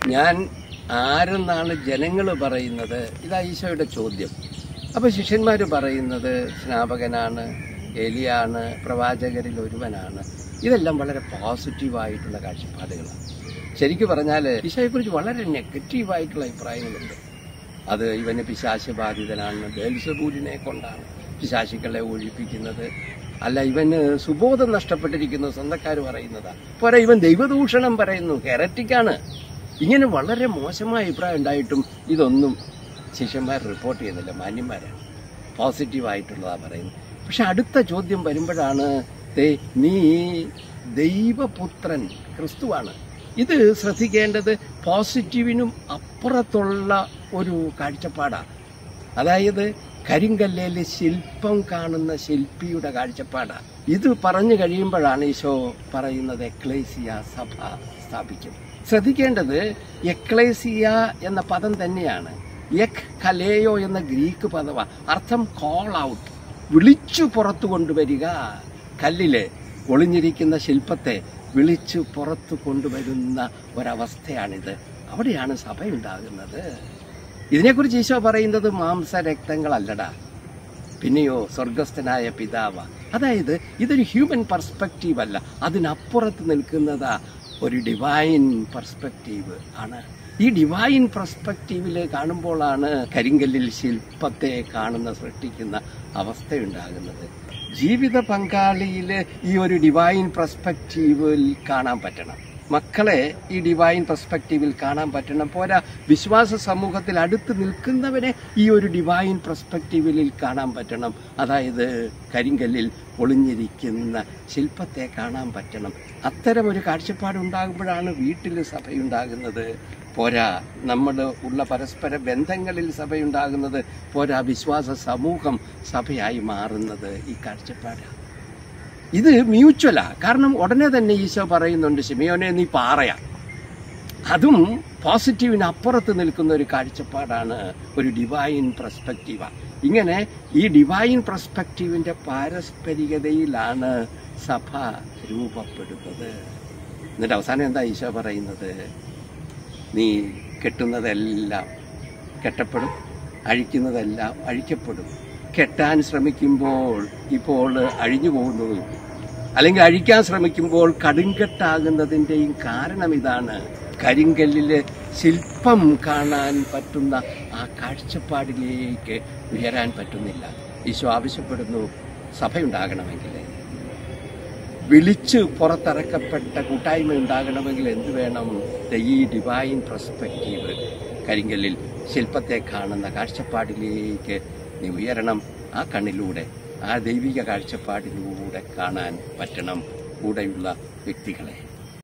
ഞാൻ ആരെന്നാണ് ജനങ്ങൾ പറയുന്നത് ഇതാ ഈശോയുടെ ചോദ്യം അപ്പൊ ശിഷ്യന്മാർ പറയുന്നത് സ്നാപകനാണ് എലിയാണ് പ്രവാചകരിൽ ഒരുവനാണ് ഇതെല്ലാം വളരെ പോസിറ്റീവായിട്ടുള്ള കാഴ്ചപ്പാടുകളാണ് ശരിക്കും പറഞ്ഞാൽ ഈശോയെക്കുറിച്ച് വളരെ നെഗറ്റീവായിട്ടുള്ള അഭിപ്രായങ്ങളുണ്ട് അത് ഇവന് പിശാശ ബാധിതനാണ് ബേൽസബൂലിനെ കൊണ്ടാണ് പിശാശുക്കളെ ഒഴിപ്പിക്കുന്നത് അല്ല ഇവന് സുബോധം നഷ്ടപ്പെട്ടിരിക്കുന്നു സ്വന്തക്കാർ പറയുന്നതാ പോരാ ഇവൻ ദൈവദൂഷണം പറയുന്നു ഹെററ്റിക്കാണ് ഇങ്ങനെ വളരെ മോശമായ അഭിപ്രായം ഉണ്ടായിട്ടും ഇതൊന്നും ശിഷ്യന്മാർ റിപ്പോർട്ട് ചെയ്യുന്നില്ല മാന്യന്മാരാണ് പോസിറ്റീവായിട്ടുള്ളതാ പറയുന്നത് പക്ഷെ അടുത്ത ചോദ്യം വരുമ്പോഴാണ് ദേ നീ ദൈവപുത്രൻ ക്രിസ്തുവാണ് ഇത് ശ്രദ്ധിക്കേണ്ടത് പോസിറ്റീവിനും അപ്പുറത്തുള്ള ഒരു കാഴ്ചപ്പാടാണ് അതായത് കരിങ്കല്ലേല് ശില്പം കാണുന്ന ശില്പിയുടെ കാഴ്ചപ്പാടാണ് ഇത് പറഞ്ഞു കഴിയുമ്പോഴാണ് ഈശോ പറയുന്നത് എക്ലേസിയ സഭ സ്ഥാപിക്കും ശ്രദ്ധിക്കേണ്ടത് എക്ലേസിയ എന്ന പദം തന്നെയാണ് എക് കലേയോ എന്ന ഗ്രീക്ക് പദമാണ് അർത്ഥം കോൾ ഔട്ട് വിളിച്ചു പുറത്തു കൊണ്ടുവരിക കല്ലില് ഒളിഞ്ഞിരിക്കുന്ന ശില്പത്തെ വിളിച്ചു പുറത്തു കൊണ്ടുവരുന്ന ഒരവസ്ഥയാണിത് അവിടെയാണ് സഭ ഉണ്ടാകുന്നത് ഇതിനെക്കുറിച്ച് ഈശോ പറയുന്നത് മാംസരക്തങ്ങളല്ലടാ പിന്നെയോ സ്വർഗസ്ഥനായ പിതാവ അതായത് ഇതൊരു ഹ്യൂമൻ പെർസ്പെക്റ്റീവ് അല്ല അതിനപ്പുറത്ത് നിൽക്കുന്നതാ ഒരു ഡിവൈൻ പെർസ്പെക്റ്റീവ് ആണ് ഈ ഡിവൈൻ പെർസ്പെക്റ്റീവിൽ കാണുമ്പോഴാണ് കരിങ്കല്ലിൽ ശില്പത്തെ കാണുന്ന സൃഷ്ടിക്കുന്ന അവസ്ഥയുണ്ടാകുന്നത് ജീവിത പങ്കാളിയിൽ ഈ ഒരു ഡിവൈൻ പെർസ്പെക്റ്റീവിൽ കാണാൻ പറ്റണം മക്കളെ ഈ ഡിവൈൻ പെർസ്പെക്റ്റീവിൽ കാണാൻ പറ്റണം പോരാ വിശ്വാസ സമൂഹത്തിൽ അടുത്ത് നിൽക്കുന്നവരെ ഈ ഒരു ഡിവൈൻ പെർസ്പെക്റ്റീവിൽ കാണാൻ പറ്റണം അതായത് കരിങ്കല്ലിൽ ഒളിഞ്ഞിരിക്കുന്ന ശില്പത്തെ കാണാൻ പറ്റണം അത്തരം ഒരു കാഴ്ചപ്പാടുണ്ടാകുമ്പോഴാണ് വീട്ടിൽ സഭയുണ്ടാകുന്നത് പോരാ നമ്മൾ ഉള്ള പരസ്പര ബന്ധങ്ങളിൽ സഭയുണ്ടാകുന്നത് പോരാ വിശ്വാസ സമൂഹം സഭയായി മാറുന്നത് ഈ കാഴ്ചപ്പാടാണ് ഇത് മ്യൂച്വലാ കാരണം ഉടനെ തന്നെ ഈശോ പറയുന്നുണ്ട് ഷിമിയോനെ നീ പാറയാ അതും പോസിറ്റീവിന് അപ്പുറത്ത് നിൽക്കുന്ന ഒരു കാഴ്ചപ്പാടാണ് ഒരു ഡിവൈൻ പ്രസ്പെക്റ്റീവ ഇങ്ങനെ ഈ ഡിവൈൻ പ്രസ്പെക്റ്റീവിന്റെ പാരസ്പരികതയിലാണ് സഭ രൂപപ്പെടുന്നത് എന്നിട്ട് അവസാനം എന്താ ഈശോ പറയുന്നത് നീ കെട്ടുന്നതെല്ലാം കെട്ടപ്പെടും അഴിക്കുന്നതെല്ലാം അഴിക്കപ്പെടും കെട്ടാൻ ശ്രമിക്കുമ്പോൾ ഇപ്പോൾ അഴിഞ്ഞു പോകുന്നതും അല്ലെങ്കിൽ അഴിക്കാൻ ശ്രമിക്കുമ്പോൾ കടുങ്കെട്ടാകുന്നതിൻ്റെയും കാരണം ഇതാണ് കരിങ്കല്ലില് ശില്പം കാണാൻ പറ്റുന്ന ആ കാഴ്ചപ്പാടിലേക്ക് ഉയരാൻ പറ്റുന്നില്ല ഈശോ ആവശ്യപ്പെടുന്നു സഭയുണ്ടാകണമെങ്കിൽ വിളിച്ച് പുറത്തിറക്കപ്പെട്ട കൂട്ടായ്മ ഉണ്ടാകണമെങ്കിൽ എന്ത് വേണം ദേ ഈ ഡിവൈൻ പെർസ്പെക്റ്റീവ് കരിങ്കല്ലിൽ ശില്പത്തെ കാണുന്ന കാഴ്ചപ്പാടിലേക്ക് നീ ഉയരണം ആ കണ്ണിലൂടെ ആ ദൈവിക കാഴ്ചപ്പാടിലൂടെ കാണാൻ പറ്റണം കൂടെയുള്ള വ്യക്തികളെ